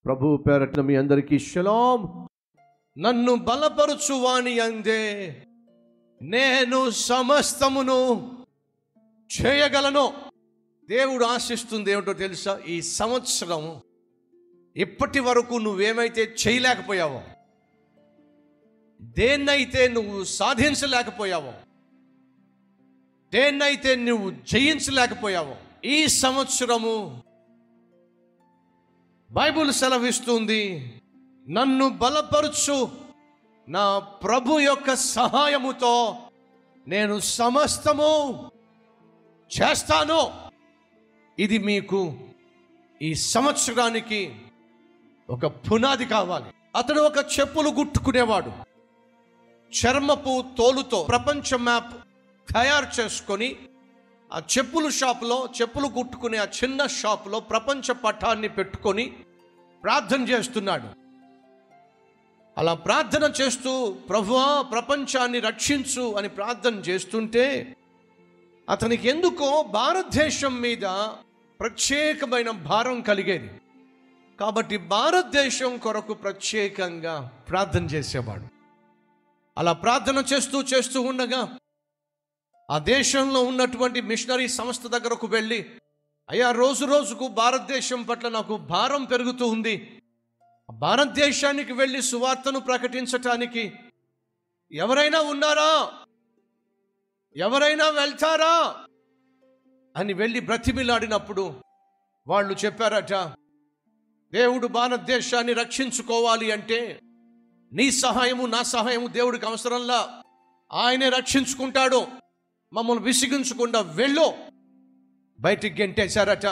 ప్రభు పేరట్న మీ అందరికీ షలాం నన్ను బలపరుచువాని అందే నేను సమస్తమును చేయగలను దేవుడు ఆశిస్తుంది ఏమిటో తెలుసా ఈ సంవత్సరం ఇప్పటి వరకు నువ్వేమైతే చేయలేకపోయావో దేన్నైతే నువ్వు సాధించలేకపోయావో దేన్నైతే నువ్వు జయించలేకపోయావో ఈ సంవత్సరము బైబుల్ సెలవిస్తుంది నన్ను బలపరుచు నా ప్రభు యొక్క సహాయముతో నేను సమస్తము చేస్తాను ఇది మీకు ఈ సంవత్సరానికి ఒక పునాది కావాలి అతడు ఒక చెప్పులు గుట్టుకునేవాడు చర్మపు తోలుతో ప్రపంచ మ్యాప్ తయారు చేసుకొని ఆ చెప్పుల షాపులో చెప్పులు కుట్టుకునే ఆ చిన్న షాపులో ప్రపంచ పటాన్ని పెట్టుకొని ప్రార్థన చేస్తున్నాడు అలా ప్రార్థన చేస్తూ ప్రభువా ప్రపంచాన్ని రక్షించు అని ప్రార్థన చేస్తుంటే అతనికి ఎందుకో భారతదేశం మీద ప్రత్యేకమైన భారం కలిగేది కాబట్టి భారతదేశం కొరకు ప్రత్యేకంగా ప్రార్థన చేసేవాడు అలా ప్రార్థన చేస్తూ చేస్తూ ఉండగా ఆ దేశంలో ఉన్నటువంటి మిషనరీ సంస్థ దగ్గరకు వెళ్ళి అయ్యా రోజు రోజుకు భారతదేశం పట్ల నాకు భారం పెరుగుతూ ఉంది భారతదేశానికి వెళ్ళి సువార్తను ప్రకటించటానికి ఎవరైనా ఉన్నారా ఎవరైనా వెళ్తారా అని వెళ్ళి బ్రతిమిలాడినప్పుడు వాళ్ళు చెప్పారట దేవుడు భారతదేశాన్ని రక్షించుకోవాలి అంటే నీ సహాయము నా సహాయము దేవుడికి అవసరంలా ఆయనే రక్షించుకుంటాడు మమ్మల్ని విసిగించకుండా వెళ్ళు బయటికి గెంటేశారట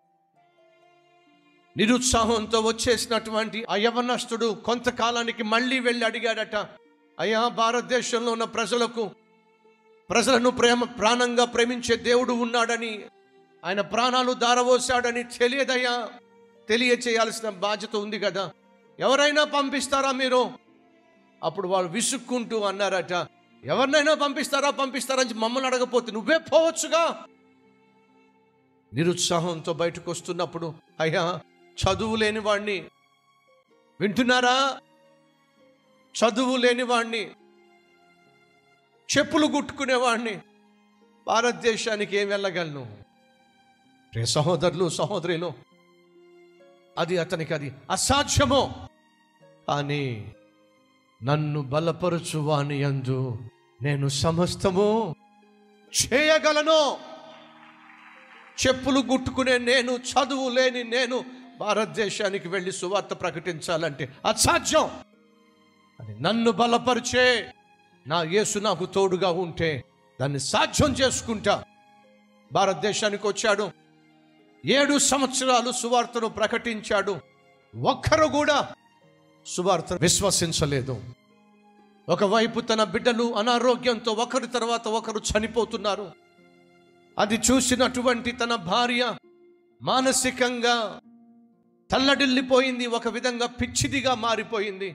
నిరుత్సాహంతో వచ్చేసినటువంటి ఆ యవనస్తుడు కొంతకాలానికి మళ్ళీ వెళ్ళి అడిగాడట అయ్యా భారతదేశంలో ఉన్న ప్రజలకు ప్రజలను ప్రేమ ప్రాణంగా ప్రేమించే దేవుడు ఉన్నాడని ఆయన ప్రాణాలు దారవోశాడని తెలియదయ్యా తెలియచేయాల్సిన బాధ్యత ఉంది కదా ఎవరైనా పంపిస్తారా మీరు అప్పుడు వాళ్ళు విసుక్కుంటూ అన్నారట ఎవరినైనా పంపిస్తారా పంపిస్తారా అని మమ్మల్ని అడగపోతే నువ్వే పోవచ్చుగా నిరుత్సాహంతో బయటకు వస్తున్నప్పుడు అయ్యా చదువు లేని వాణ్ణి వింటున్నారా చదువు లేని వాణ్ణి చెప్పులు గుట్టుకునేవాడిని భారతదేశానికి ఏం వెళ్ళగలను రే సహోదరులు సహోదరులు అది అతనికి అది అసాధ్యమో కానీ నన్ను బలపరచువాని అందు నేను సమస్తము చేయగలను చెప్పులు గుట్టుకునే నేను చదువు లేని నేను భారతదేశానికి వెళ్ళి సువార్త ప్రకటించాలంటే అసాధ్యం అని నన్ను బలపరిచే నా యేసు నాకు తోడుగా ఉంటే దాన్ని సాధ్యం చేసుకుంటా భారతదేశానికి వచ్చాడు ఏడు సంవత్సరాలు సువార్తను ప్రకటించాడు ఒక్కరు కూడా సువార్త విశ్వసించలేదు ఒకవైపు తన బిడ్డలు అనారోగ్యంతో ఒకరి తర్వాత ఒకరు చనిపోతున్నారు అది చూసినటువంటి తన భార్య మానసికంగా తల్లడిల్లిపోయింది ఒక విధంగా పిచ్చిదిగా మారిపోయింది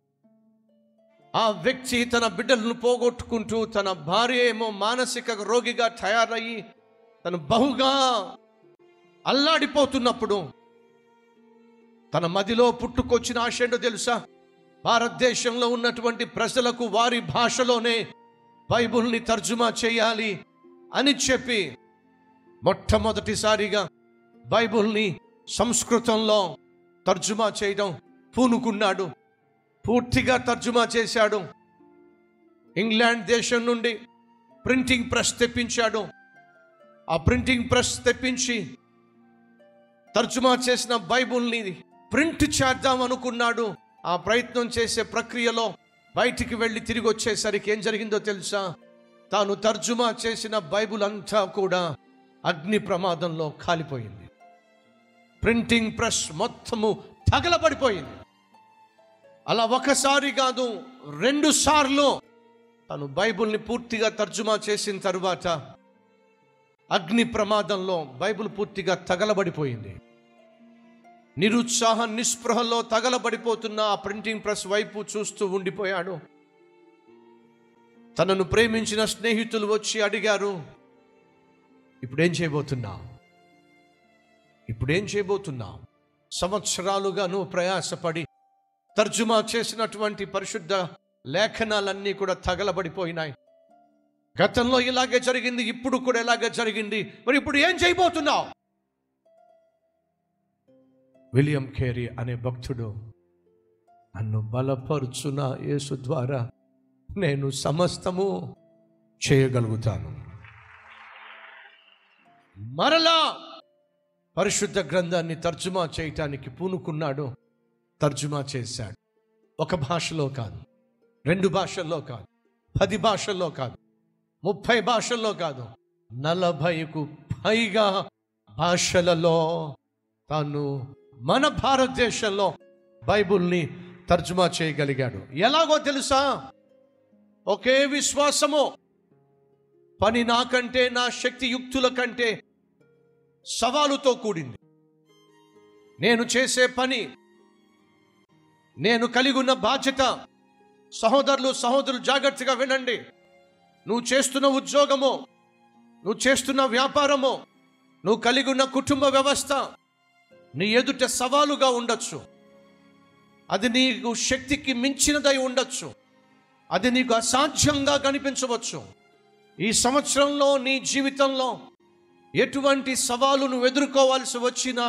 ఆ వ్యక్తి తన బిడ్డలను పోగొట్టుకుంటూ తన భార్య ఏమో మానసిక రోగిగా తయారయ్యి తను బహుగా అల్లాడిపోతున్నప్పుడు తన మదిలో పుట్టుకొచ్చిన ఆశ ఏంటో తెలుసా భారతదేశంలో ఉన్నటువంటి ప్రజలకు వారి భాషలోనే బైబుల్ని తర్జుమా చేయాలి అని చెప్పి మొట్టమొదటిసారిగా బైబుల్ని సంస్కృతంలో తర్జుమా చేయడం పూనుకున్నాడు పూర్తిగా తర్జుమా చేశాడు ఇంగ్లాండ్ దేశం నుండి ప్రింటింగ్ ప్రెస్ తెప్పించాడు ఆ ప్రింటింగ్ ప్రెస్ తెప్పించి తర్జుమా చేసిన బైబుల్ని ప్రింట్ చేద్దాం అనుకున్నాడు ఆ ప్రయత్నం చేసే ప్రక్రియలో బయటికి వెళ్ళి తిరిగి వచ్చేసరికి ఏం జరిగిందో తెలుసా తాను తర్జుమా చేసిన బైబుల్ అంతా కూడా అగ్ని ప్రమాదంలో కాలిపోయింది ప్రింటింగ్ ప్రెస్ మొత్తము తగలబడిపోయింది అలా ఒకసారి కాదు రెండు సార్లు తను బైబుల్ని పూర్తిగా తర్జుమా చేసిన తరువాత అగ్ని ప్రమాదంలో బైబిల్ పూర్తిగా తగలబడిపోయింది నిరుత్సాహ నిస్పృహలో తగలబడిపోతున్న ఆ ప్రింటింగ్ ప్రెస్ వైపు చూస్తూ ఉండిపోయాడు తనను ప్రేమించిన స్నేహితులు వచ్చి అడిగారు ఇప్పుడేం చేయబోతున్నావు ఇప్పుడేం చేయబోతున్నావు సంవత్సరాలుగా నువ్వు ప్రయాసపడి తర్జుమా చేసినటువంటి పరిశుద్ధ లేఖనాలన్నీ కూడా తగలబడిపోయినాయి గతంలో ఇలాగే జరిగింది ఇప్పుడు కూడా ఇలాగే జరిగింది మరి ఇప్పుడు ఏం చేయబోతున్నావు విలియం కేరీ అనే భక్తుడు నన్ను బలపరుచున్న యేసు ద్వారా నేను సమస్తము చేయగలుగుతాను మరలా పరిశుద్ధ గ్రంథాన్ని తర్జుమా చేయటానికి పూనుకున్నాడు తర్జుమా చేశాడు ఒక భాషలో కాదు రెండు భాషల్లో కాదు పది భాషల్లో కాదు ముప్పై భాషల్లో కాదు నలభైకు పైగా భాషలలో తాను మన భారతదేశంలో బైబుల్ని తర్జుమా చేయగలిగాడు ఎలాగో తెలుసా ఒకే విశ్వాసము పని నాకంటే నా శక్తి యుక్తుల కంటే సవాలుతో కూడింది నేను చేసే పని నేను కలిగి ఉన్న బాధ్యత సహోదరులు సహోదరులు జాగ్రత్తగా వినండి నువ్వు చేస్తున్న ఉద్యోగము నువ్వు చేస్తున్న వ్యాపారము నువ్వు కలిగి ఉన్న కుటుంబ వ్యవస్థ నీ ఎదుట సవాలుగా ఉండొచ్చు అది నీకు శక్తికి మించినదై ఉండొచ్చు అది నీకు అసాధ్యంగా కనిపించవచ్చు ఈ సంవత్సరంలో నీ జీవితంలో ఎటువంటి సవాలు నువ్వు ఎదుర్కోవాల్సి వచ్చినా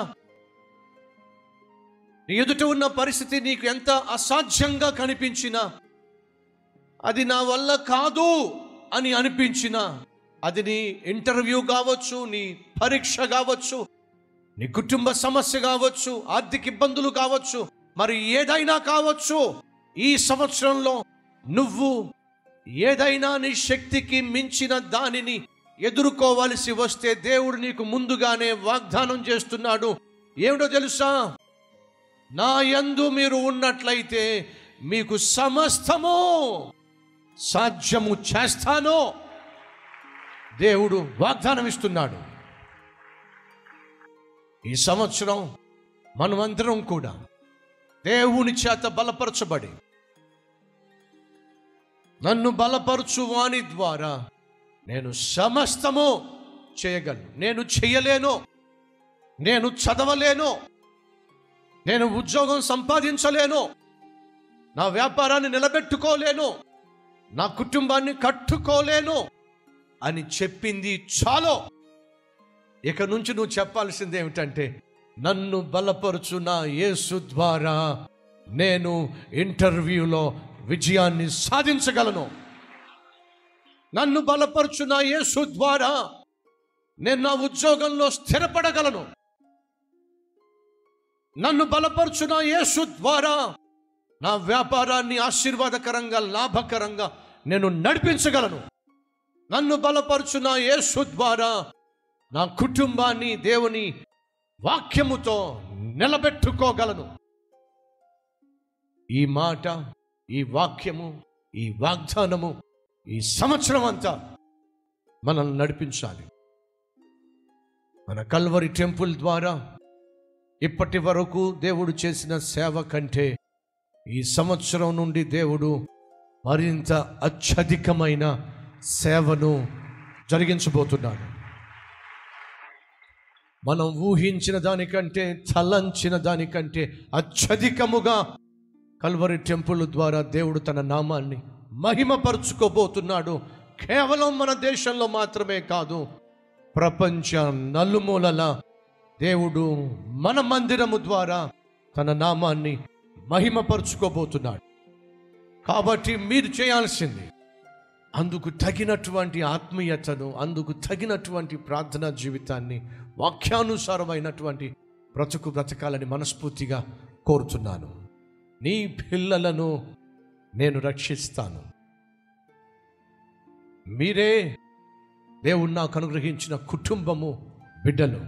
నీ ఎదుట ఉన్న పరిస్థితి నీకు ఎంత అసాధ్యంగా కనిపించినా అది నా వల్ల కాదు అని అనిపించినా అది నీ ఇంటర్వ్యూ కావచ్చు నీ పరీక్ష కావచ్చు నీ కుటుంబ సమస్య కావచ్చు ఆర్థిక ఇబ్బందులు కావచ్చు మరి ఏదైనా కావచ్చు ఈ సంవత్సరంలో నువ్వు ఏదైనా నీ శక్తికి మించిన దానిని ఎదుర్కోవలసి వస్తే దేవుడు నీకు ముందుగానే వాగ్దానం చేస్తున్నాడు ఏమిటో తెలుసా నా యందు మీరు ఉన్నట్లయితే మీకు సమస్తము సాధ్యము చేస్తాను దేవుడు వాగ్దానం ఇస్తున్నాడు ఈ సంవత్సరం మనమందరం కూడా దేవుని చేత బలపరచబడి నన్ను బలపరచు వాని ద్వారా నేను సమస్తము చేయగలను నేను చేయలేను నేను చదవలేను నేను ఉద్యోగం సంపాదించలేను నా వ్యాపారాన్ని నిలబెట్టుకోలేను నా కుటుంబాన్ని కట్టుకోలేను అని చెప్పింది చాలో ఇక నుంచి నువ్వు చెప్పాల్సింది ఏమిటంటే నన్ను బలపరుచు నా యేసు ద్వారా నేను ఇంటర్వ్యూలో విజయాన్ని సాధించగలను నన్ను బలపరుచు నా యేసు ద్వారా నేను నా ఉద్యోగంలో స్థిరపడగలను నన్ను బలపరుచు నా యేసు ద్వారా నా వ్యాపారాన్ని ఆశీర్వాదకరంగా లాభకరంగా నేను నడిపించగలను నన్ను బలపరుచు నా యేసు ద్వారా నా కుటుంబాన్ని దేవుని వాక్యముతో నిలబెట్టుకోగలను ఈ మాట ఈ వాక్యము ఈ వాగ్దానము ఈ సంవత్సరం అంతా మనల్ని నడిపించాలి మన కల్వరి టెంపుల్ ద్వారా ఇప్పటి వరకు దేవుడు చేసిన సేవ కంటే ఈ సంవత్సరం నుండి దేవుడు మరింత అత్యధికమైన సేవను జరిగించబోతున్నాడు మనం ఊహించిన దానికంటే తలంచిన దానికంటే అత్యధికముగా కల్వరి టెంపుల్ ద్వారా దేవుడు తన నామాన్ని మహిమపరుచుకోబోతున్నాడు కేవలం మన దేశంలో మాత్రమే కాదు ప్రపంచ నలుమూలల దేవుడు మన మందిరము ద్వారా తన నామాన్ని మహిమపరుచుకోబోతున్నాడు కాబట్టి మీరు చేయాల్సింది అందుకు తగినటువంటి ఆత్మీయతను అందుకు తగినటువంటి ప్రార్థనా జీవితాన్ని వాక్యానుసారమైనటువంటి బ్రతుకు బ్రతకాలని మనస్ఫూర్తిగా కోరుతున్నాను నీ పిల్లలను నేను రక్షిస్తాను మీరే దేవుడు నాకు అనుగ్రహించిన కుటుంబము బిడ్డలు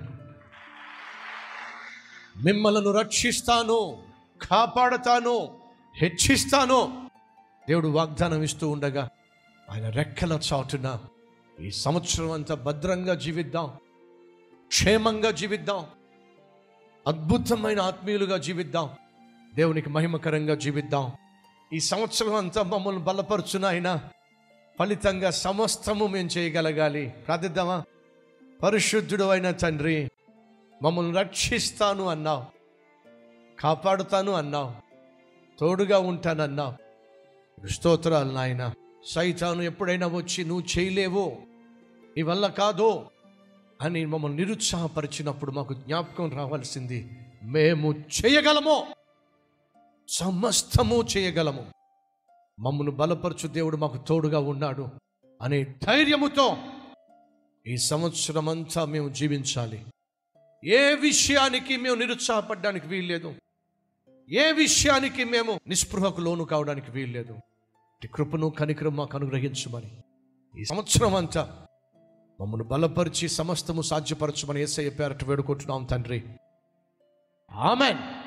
మిమ్మలను రక్షిస్తాను కాపాడతాను హెచ్చిస్తాను దేవుడు వాగ్దానం ఇస్తూ ఉండగా ఆయన రెక్కల చాటున ఈ సంవత్సరం అంతా భద్రంగా జీవిద్దాం క్షేమంగా జీవిద్దాం అద్భుతమైన ఆత్మీయులుగా జీవిద్దాం దేవునికి మహిమకరంగా జీవిద్దాం ఈ సంవత్సరం అంతా మమ్మల్ని బలపరుచున ఆయన ఫలితంగా సమస్తము మేము చేయగలగాలి ప్రార్థిద్దామా పరిశుద్ధుడు అయిన తండ్రి మమ్మల్ని రక్షిస్తాను అన్నావు కాపాడుతాను అన్నావు తోడుగా ఉంటానన్నావు స్తోత్రాలు నాయన సైతాను ఎప్పుడైనా వచ్చి నువ్వు చేయలేవో నీ వల్ల కాదో అని మమ్మల్ని నిరుత్సాహపరిచినప్పుడు మాకు జ్ఞాపకం రావాల్సింది మేము చేయగలము సమస్తము చేయగలము మమ్మను బలపరచు దేవుడు మాకు తోడుగా ఉన్నాడు అనే ధైర్యముతో ఈ సంవత్సరం అంతా మేము జీవించాలి ఏ విషయానికి మేము నిరుత్సాహపడడానికి వీల్లేదు ఏ విషయానికి మేము నిస్పృహకు లోను కావడానికి వీల్లేదు ఇట్టి కృపను కనికరం మాకు అనుగ్రహించమని ఈ సంవత్సరం అంతా మమ్మల్ని బలపరిచి సమస్తము సాధ్యపరచమని ఏసయ్య పేరట వేడుకుంటున్నాం తండ్రి ఆమెన్